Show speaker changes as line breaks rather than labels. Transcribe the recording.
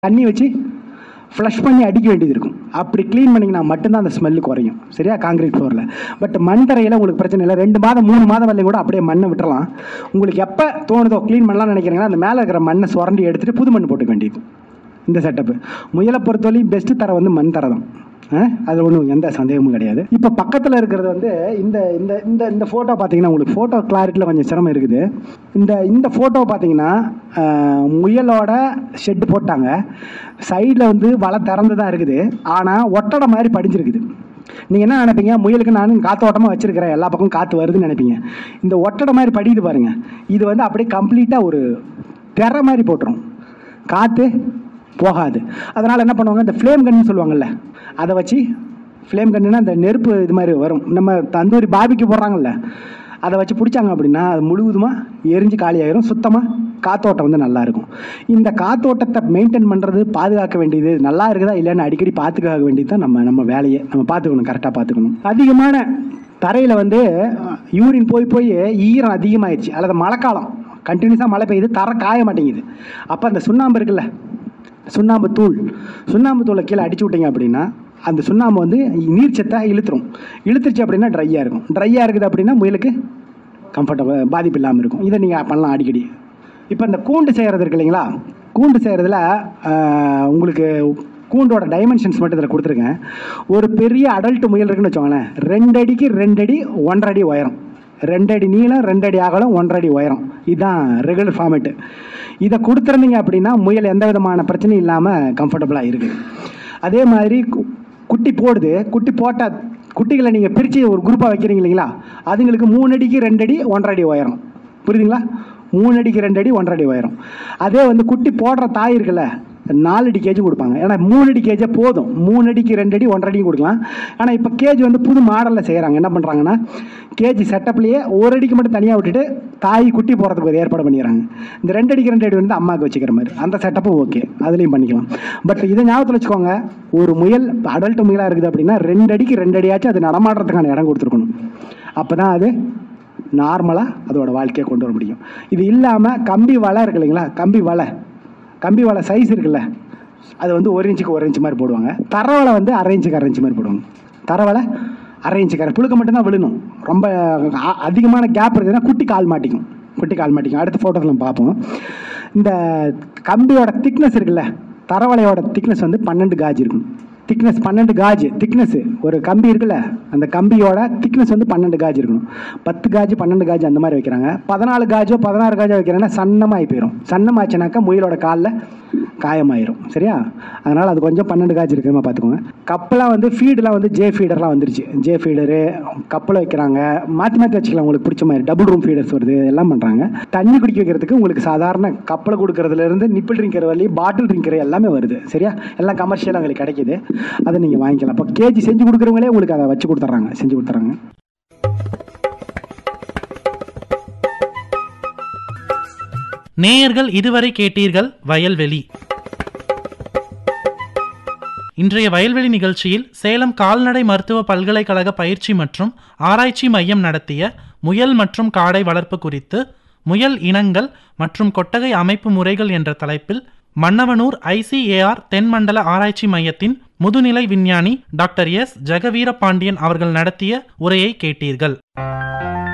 தண்ணி வச்சு ஃப்ளஷ் பண்ணி அடிக்க வேண்டியது இருக்கும் அப்படி க்ளீன் பண்ணிங்கன்னா மட்டும்தான் அந்த ஸ்மெல்லு குறையும் சரியா காங்கிரீட் ஃப்ளோரில் பட் மண் தரையில் உங்களுக்கு பிரச்சனை இல்லை ரெண்டு மாதம் மூணு மாதம் வரலையும் கூட அப்படியே மண்ணை விட்டுறலாம் உங்களுக்கு எப்போ தோணுதோ க்ளீன் பண்ணலாம்னு நினைக்கிறீங்கன்னா அந்த மேலே இருக்கிற மண்ணை சுரண்டி எடுத்துகிட்டு புது மண் போட்டுக்க வேண்டியது இந்த செட்டப்பு முயலை பொறுத்தவரையும் பெஸ்ட்டு தர வந்து மண் தர தான் அது ஒன்றும் எந்த சந்தேகமும் கிடையாது இப்போ பக்கத்தில் இருக்கிறது வந்து இந்த இந்த இந்த இந்த ஃபோட்டோ பார்த்தீங்கன்னா உங்களுக்கு ஃபோட்டோ கிளாரிட்டியில் கொஞ்சம் சிரமம் இருக்குது இந்த இந்த ஃபோட்டோ பார்த்தீங்கன்னா ஆஹ், முயலோட ஷெட்டு போட்டாங்க சைடில் வந்து வலை திறந்து தான் இருக்குது ஆனால் ஒட்டடை மாதிரி படிஞ்சிருக்குது நீங்கள் என்ன நினைப்பீங்க முயலுக்கு நான் காத்தோட்டமாக வச்சிருக்கிறேன் எல்லா பக்கமும் காற்று வருதுன்னு நினைப்பீங்க இந்த ஒட்டடை மாதிரி படிக்குது பாருங்க இது வந்து அப்படியே கம்ப்ளீட்டாக ஒரு திரை மாதிரி போட்டுரும் காற்று போகாது அதனால் என்ன பண்ணுவாங்க இந்த ஃப்ளேம் கன்னு சொல்லுவாங்கல்ல அதை வச்சு ஃப்ளேம் கன்னுனா அந்த நெருப்பு இது மாதிரி வரும் நம்ம தந்தூரி பாபிக்கு போடுறாங்கல்ல அதை வச்சு பிடிச்சாங்க அப்படின்னா அது முழுவதுமாக எரிஞ்சு காலியாயிரும் சுத்தமாக காத்தோட்டம் வந்து நல்லா இருக்கும் இந்த காத்தோட்டத்தை மெயின்டைன் பண்ணுறது பாதுகாக்க வேண்டியது நல்லா இருக்குதா இல்லைன்னு அடிக்கடி பார்த்துக்க வேண்டியது தான் நம்ம நம்ம வேலையை நம்ம பார்த்துக்கணும் கரெக்டாக பார்த்துக்கணும் அதிகமான தரையில் வந்து யூரின் போய் போய் ஈரம் அதிகமாயிடுச்சு அல்லது மழைக்காலம் கண்டினியூஸாக மழை பெய்யுது தர காய மாட்டேங்குது அப்போ அந்த சுண்ணாம்பு இருக்குல்ல சுண்ணாம்பு தூள் சுண்ணாம்பு தூளை கீழே அடிச்சு விட்டீங்க அப்படின்னா அந்த சுண்ணாம்பு வந்து நீர்ச்சத்தை இழுத்துரும் இழுத்துருச்சு அப்படின்னா ட்ரையாக இருக்கும் ட்ரையாக இருக்குது அப்படின்னா முயலுக்கு கம்ஃபர்டபுள் பாதிப்பு இல்லாமல் இருக்கும் இதை நீங்கள் பண்ணலாம் அடிக்கடி இப்போ இந்த கூண்டு செய்கிறது இருக்கு இல்லைங்களா கூண்டு செய்கிறதுல உங்களுக்கு கூண்டோட டைமென்ஷன்ஸ் மட்டும் இதில் கொடுத்துருக்கேன் ஒரு பெரிய அடல்ட் முயல் இருக்குன்னு வச்சுக்கோங்களேன் ரெண்டு அடிக்கு ரெண்டு அடி ஒன்றரை அடி உயரம் ரெண்டு அடி நீளம் ரெண்டு அடி அகலம் ஒன்றரை அடி உயரம் இதுதான் ரெகுலர் ஃபார்மேட்டு இதை கொடுத்துருந்தீங்க அப்படின்னா முயல் எந்த விதமான பிரச்சனையும் இல்லாமல் கம்ஃபர்டபுளாக இருக்குது அதே மாதிரி கு- குட்டி போடுது குட்டி போட்ட குட்டிகளை நீங்கள் பிரித்து ஒரு குரூப்பாக வைக்கிறீங்க இல்லைங்களா அதுங்களுக்கு மூணு அடிக்கு ரெண்டு அடி ஒன்றரை அடி உயரம் புரியுதுங்களா மூணு அடிக்கு ரெண்டு அடி ஒன்றரை அடி உயரம் அதே வந்து குட்டி போடுற தாய் இருக்குல்ல நாலு அடி கேஜி கொடுப்பாங்க ஏன்னா மூணு அடி கேஜே போதும் மூணு அடிக்கு ரெண்டு அடி ஒன்றரை அடிக்கு கொடுக்கலாம் ஆனால் இப்போ கேஜி வந்து புது மாடலில் செய்கிறாங்க என்ன பண்ணுறாங்கன்னா கேஜி செட்டப்லேயே ஒரு அடிக்கு மட்டும் தனியாக விட்டுட்டு தாய் குட்டி போகிறதுக்கு ஒரு ஏற்பாடு பண்ணிடுறாங்க இந்த ரெண்டு அடிக்கு ரெண்டு அடி வந்து அம்மாவுக்கு வச்சுக்கிற மாதிரி அந்த செட்டப்பும் ஓகே அதுலேயும் பண்ணிக்கலாம் பட் இதை ஞாபகத்தில் வச்சுக்கோங்க ஒரு முயல் அடல்ட் முயலாக இருக்குது அப்படின்னா ரெண்டு அடிக்கு ரெண்டு அடியாச்சும் அது நடமாடுறதுக்கான இடம் கொடுத்துருக்கணும் அப்போ தான் அது நார்மலாக அதோட வாழ்க்கையை கொண்டு வர முடியும் இது இல்லாமல் கம்பி வலை இருக்கு இல்லைங்களா கம்பி வலை கம்பி வலை சைஸ் இருக்குல்ல அது வந்து ஒரு இன்ச்சுக்கு ஒரு இன்ச்சு மாதிரி போடுவாங்க தரவலை வந்து அரை இன்ச்சுக்கு அரை இன்ச்சு மாதிரி போடுவாங்க தரவலை அரை இன்ச்சுக்கு அரை புழுக்க மட்டும்தான் விழணும் ரொம்ப அ- அதிகமான கேப் இருக்குதுன்னா குட்டி கால் மாட்டிக்கும் குட்டி கால் மாட்டிக்கும் அடுத்த ஃபோட்டோவில் நம்ம பார்ப்போம் இந்த கம்பியோட திக்னஸ் இருக்குல்ல தரவலையோட திக்னஸ் வந்து பன்னெண்டு காஜ் இருக்கும் திக்னஸ் பன்னெண்டு காஜ் திக்னஸ் ஒரு கம்பி இருக்குல்ல அந்த கம்பியோட திக்னஸ் வந்து பன்னெண்டு காஜ் இருக்கணும் பத்து காஜ் பன்னெண்டு காஜ் அந்த மாதிரி வைக்கிறாங்க பதினாலு காஜோ பதினாறு காஜோ வைக்கிறாங்கன்னா சன்னமாகி போயிடும் சன்னமாச்சுனாக்கா முயலோட காலில் காயமாயிரும் சரியா அதனால் அது கொஞ்சம் பன்னெண்டு காஜ் இருக்கிற மாதிரி பார்த்துக்கோங்க கப்பெல்லாம் வந்து ஃபீடெலாம் வந்து ஜே ஃபீடர்லாம் வந்துருச்சு ஜே ஃபீடரு கப்பில் வைக்கிறாங்க மாற்றி மாற்றி வச்சுக்கலாம் உங்களுக்கு பிடிச்ச மாதிரி டபுள் ரூம் ஃபீடர்ஸ் வருது எல்லாம் பண்ணுறாங்க தண்ணி குடிக்க வைக்கிறதுக்கு உங்களுக்கு சாதாரண கப்பில் கொடுக்கறதுலேருந்து நிப்பிள் ட்ரிங்கர் வரலி பாட்டில் ட்ரிங்கர் எல்லாமே வருது சரியா எல்லாம் கமர்ஷியலாக உங்களுக்கு கிடைக்குது அதை நீங்கள் வாங்கிக்கலாம் அப்போ கேஜி செஞ்சு கொடுக்குறவங்களே உங்களுக்கு அதை வச்சு கொடுத்துட்றாங்க செஞ்சு கொடுத்துட்றாங்க
நேயர்கள் இதுவரை கேட்டீர்கள் வயல்வெளி இன்றைய வயல்வெளி நிகழ்ச்சியில் சேலம் கால்நடை மருத்துவ பல்கலைக்கழக பயிற்சி மற்றும் ஆராய்ச்சி மையம் நடத்திய முயல் மற்றும் காடை வளர்ப்பு குறித்து முயல் இனங்கள் மற்றும் கொட்டகை அமைப்பு முறைகள் என்ற தலைப்பில் மன்னவனூர் ஐசிஏஆர் தென்மண்டல ஆராய்ச்சி மையத்தின் முதுநிலை விஞ்ஞானி டாக்டர் எஸ் ஜெகவீர பாண்டியன் அவர்கள் நடத்திய உரையை கேட்டீர்கள்